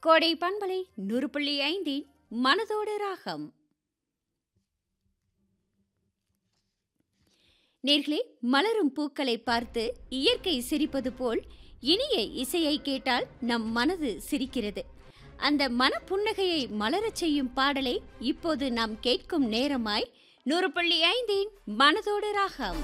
கோடை பண்பலை நூறு புள்ளி ஐந்தின் மனதோடு ராகம் நேர்களே மலரும் பூக்களை பார்த்து இயற்கை சிரிப்பது போல் இனிய இசையை கேட்டால் நம் மனது சிரிக்கிறது அந்த மனப்புன்னகையை மலரச் செய்யும் பாடலை இப்போது நாம் கேட்கும் நேரமாய் நூறு புள்ளி ஐந்தின் மனதோடு ராகம்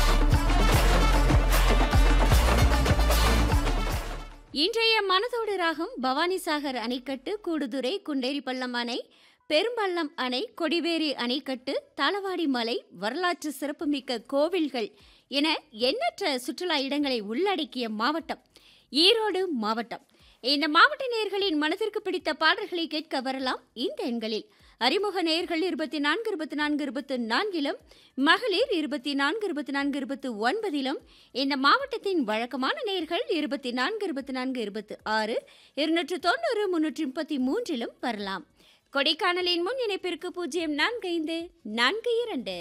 இன்றைய மனதோடு ராகம் பவானிசாகர் அணைக்கட்டு கூடுதுறை குண்டேரிப்பள்ளம் அணை பெரும்பள்ளம் அணை கொடிவேரி அணைக்கட்டு தளவாடி மலை வரலாற்று சிறப்புமிக்க கோவில்கள் என எண்ணற்ற சுற்றுலா இடங்களை உள்ளடக்கிய மாவட்டம் ஈரோடு மாவட்டம் இந்த மாவட்ட நேயர்களின் மனதிற்கு பிடித்த பாடல்களை கேட்க வரலாம் இந்த எண்களில் அறிமுக நேயர்கள் இருபத்தி நான்கு இருபத்தி நான்கு இருபத்தி நான்கிலும் மகளிர் இருபத்தி நான்கு இருபத்தி நான்கு இருபத்தி ஒன்பதிலும் இந்த மாவட்டத்தின் வழக்கமான நேயர்கள் இருபத்தி நான்கு இருபத்தி நான்கு இருபத்தி ஆறு இருநூற்று தொண்ணூறு முன்னூற்றி முப்பத்தி மூன்றிலும் வரலாம் கொடைக்கானலின் முன் இணைப்பிற்கு பூஜ்ஜியம் நான்கு ஐந்து நான்கு இரண்டு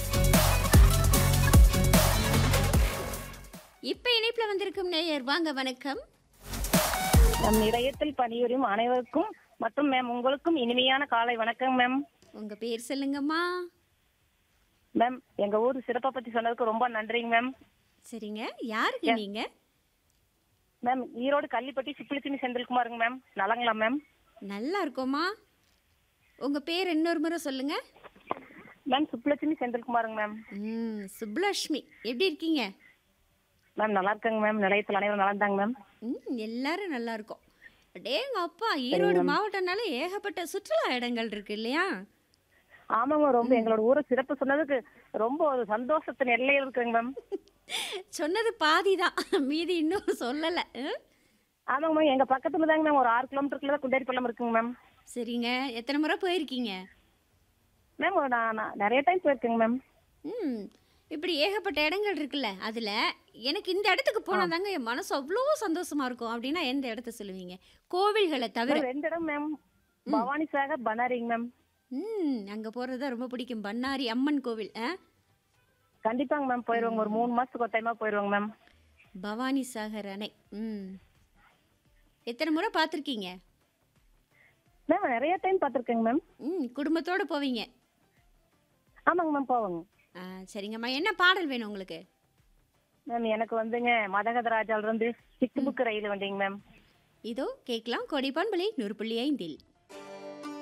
இப்ப இணைப்புல வந்திருக்கும் நேயர் வாங்க வணக்கம் நம் நிலையத்தில் பணிபுரியும் அனைவருக்கும் மற்றும் மேம் உங்களுக்கும் இனிமையான காலை வணக்கம் மேம் உங்க பேர் சொல்லுங்கம்மா மேம் எங்க ஊர் சிறப்பை பத்தி சொன்னதுக்கு ரொம்ப நன்றிங்க மேம் சரிங்க யாருங்க நீங்க மேம் ஈரோடு கள்ளிப்பட்டி சுப்பிலித்தினி செந்தில்குமாருங்க மேம் நலங்களா மேம் நல்லா இருக்கோமா உங்க பேர் இன்னொரு முறை சொல்லுங்க மேம் சுப்பிலட்சுமி செந்தில்குமாருங்க மேம் ம் சுப்லட்சுமி எப்படி இருக்கீங்க மேம் நல்லா இருக்கேங்க மேம் நிலையத்தில் அனைவரும் நலந்தாங்க மேம் ம் எல்லாரும் நல்லா இருக்கோம் அடேங்க அப்பா ஈரோடு மாவட்டம்னால ஏகப்பட்ட சுற்றுலா இடங்கள் இருக்கு இல்லையா ஆமாங்க ரொம்ப எங்களோட ஊரை சிறப்பு சொன்னதுக்கு ரொம்ப ஒரு சந்தோஷத்தின் எல்லையில் இருக்குங்க மேம் சொன்னது பாதி தான் மீதி இன்னும் சொல்லலை ம்? ஆமாங்க மேம் எங்க பக்கத்துல தாங்க மேம் ஒரு ஆறு கிலோமீட்டருக்குள்ள தான் குண்டேரி பள்ளம் இருக்குங்க மேம் சரிங்க எத்தனை முறை போயிருக்கீங்க மேம் ஒரு நான் நான் நிறைய டைம் போயிருக்கேங்க மேம் ம் இப்படி ஏகப்பட்ட இடங்கள் இருக்குல்ல அதில் எனக்கு இந்த இடத்துக்கு போனால் தாங்க என் மனசு அவ்வளோ சந்தோஷமா இருக்கும் அப்படின்னா எந்த இடத்த சொல்லுவீங்க கோவில்களை தவிர மேம், ரெண்டு இடம் மேம் பவானி சாகர் பனாரிங்க மேம் ம் அங்கே போகிறது தான் ரொம்ப பிடிக்கும் பண்ணாரி அம்மன் கோவில் ஆ கண்டிப்பாங்க மேம் போயிருவாங்க ஒரு மூணு மாசத்துக்கு ஒரு டைமா போயிருவாங்க மேம் பவானி சாகர் அணை ம் எத்தனை முறை பார்த்துருக்கீங்க மேம் நிறைய டைம் பார்த்துருக்கேங்க மேம் ம் குடும்பத்தோடு போவீங்க ஆமாங்க மேம் போவாங்க ஆ சரிங்கம்மா என்ன பாடல் வேணும் உங்களுக்கு மேம் எனக்கு வந்துங்க மதகத ராஜால இருந்து சிக்கு புக்கு ரயில் வந்தீங்க மேம் இதோ கேட்கலாம் கொடிப்பான்பளி நூறு புள்ளி ஐந்தில்